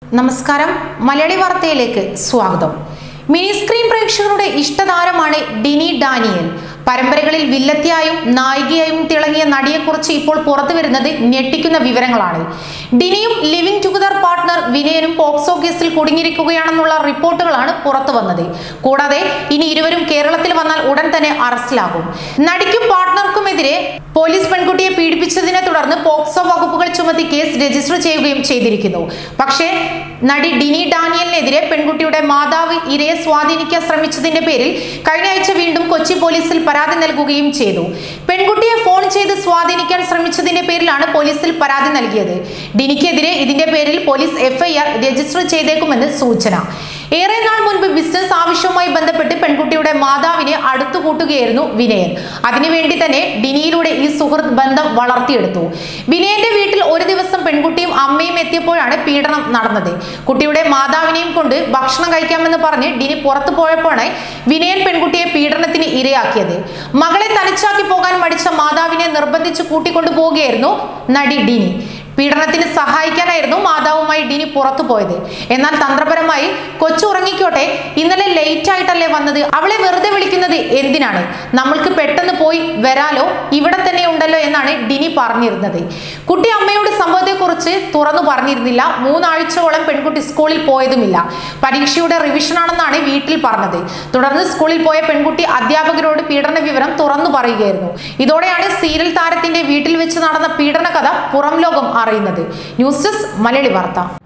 നമസ്കാരം മലയാളി വാർത്തയിലേക്ക് സ്വാഗതം മിനി സ്ക്രീൻ പ്രേക്ഷകരുടെ ഇഷ്ടതാരമാണ് ഡിനി ഡാനിയൽ പരമ്പരകളിൽ വില്ലത്തിയായും നായികയായും തിളങ്ങിയ നടിയെക്കുറിച്ച് ഇപ്പോൾ പുറത്തു വരുന്നത് ഞെട്ടിക്കുന്ന വിവരങ്ങളാണ് ഡിനിയും ലിവിംഗ് ടുഗദർ പാർട്ട്ണർ വിനയനും പോക്സോ കേസിൽ കുടുങ്ങിയിരിക്കുകയാണെന്നുള്ള റിപ്പോർട്ടുകളാണ് പുറത്തു വന്നത് കൂടാതെ ഇനി ഇരുവരും കേരളത്തിൽ വന്നാൽ ഉടൻ തന്നെ അറസ്റ്റിലാകും നടിക്കും പാർട്ട്ണർക്കുമെതിരെ പോലീസ് പെൺകുട്ടിയെ പീഡിപ്പിച്ചതിനെ തുടർന്ന് പോക്സോ വകുപ്പുകൾ ചുമത്തി കേസ് രജിസ്റ്റർ ചെയ്യുകയും ചെയ്തിരിക്കുന്നു പക്ഷേ നടി ഡിനി ഡാനിയലിനെതിരെ പെൺകുട്ടിയുടെ മാതാവ് ഇരയെ സ്വാധീനിക്കാൻ ശ്രമിച്ചതിന്റെ പേരിൽ കഴിഞ്ഞ ആഴ്ച വീണ്ടും കൊച്ചി പോലീസിൽ പരാതി നൽകുകയും ചെയ്തു പെൺകുട്ടിയെ ഫോൺ ചെയ്ത് സ്വാധീനിക്കാൻ ശ്രമിച്ചതിന്റെ പേരിലാണ് പോലീസിൽ പരാതി നൽകിയത് ഡിനിക്കെതിരെ ഇതിന്റെ പേരിൽ പോലീസ് എഫ്ഐആർ രജിസ്റ്റർ ചെയ്തേക്കുമെന്ന് സൂചന ഏറെ നാൾ മുൻപ് ബിസിനസ് ആവശ്യവുമായി ബന്ധപ്പെട്ട് പെൺകുട്ടിയുടെ മാതാവിനെ അടുത്തു കൂട്ടുകയായിരുന്നു വിനയൻ അതിനുവേണ്ടി തന്നെ ഡിനിയിലൂടെ ഈ സുഹൃത്ത് ബന്ധം വളർത്തിയെടുത്തു വിനയന്റെ വീട്ടിൽ ഒരു ദിവസം പെൺകുട്ടിയും അമ്മയും എത്തിയപ്പോഴാണ് പീഡനം നടന്നത് കുട്ടിയുടെ മാതാവിനെയും കൊണ്ട് ഭക്ഷണം കഴിക്കാമെന്ന് പറഞ്ഞ് ഡിനി പുറത്തു പോയപ്പോഴാണ് വിനയൻ പെൺകുട്ടിയെ പീഡനത്തിന് ഇരയാക്കിയത് മകളെ തനിച്ചാക്കി പോകാൻ മടിച്ച മാതാവിനെ നിർബന്ധിച്ച് കൂട്ടിക്കൊണ്ടു പോവുകയായിരുന്നു നടി ഡിനി പീഡനത്തിന് സഹായിക്കാനായിരുന്നു മാതാവുമായി ഡിനി പുറത്തു പോയത് എന്നാൽ തന്ത്രപരമായി കൊച്ചു ഉറങ്ങിക്കോട്ടെ ഇന്നലെ ലേറ്റ് ആയിട്ടല്ലേ വന്നത് അവളെ വെറുതെ വിളിക്കുന്നത് എന്തിനാണ് നമ്മൾക്ക് പെട്ടെന്ന് പോയി വരാലോ ഇവിടെ തന്നെ ഉണ്ടല്ലോ എന്നാണ് ഡിനി പറഞ്ഞിരുന്നത് കുട്ടി അമ്മയോട് സംഭവത്തെക്കുറിച്ച് തുറന്നു പറഞ്ഞിരുന്നില്ല മൂന്നാഴ്ചയോളം പെൺകുട്ടി സ്കൂളിൽ പോയതുമില്ല പരീക്ഷയുടെ റിവിഷൻ ആണെന്നാണ് വീട്ടിൽ പറഞ്ഞത് തുടർന്ന് സ്കൂളിൽ പോയ പെൺകുട്ടി അധ്യാപകരോട് പീഡന വിവരം തുറന്നു പറയുകയായിരുന്നു ഇതോടെയാണ് സീരിയൽ താരത്തിന്റെ വീട്ടിൽ വെച്ച് നടന്ന പീഡന കഥ പുറം ലോകം അറിയുന്നത് ന്യൂസ് ഡെസ്ക് മലയാളി വാർത്ത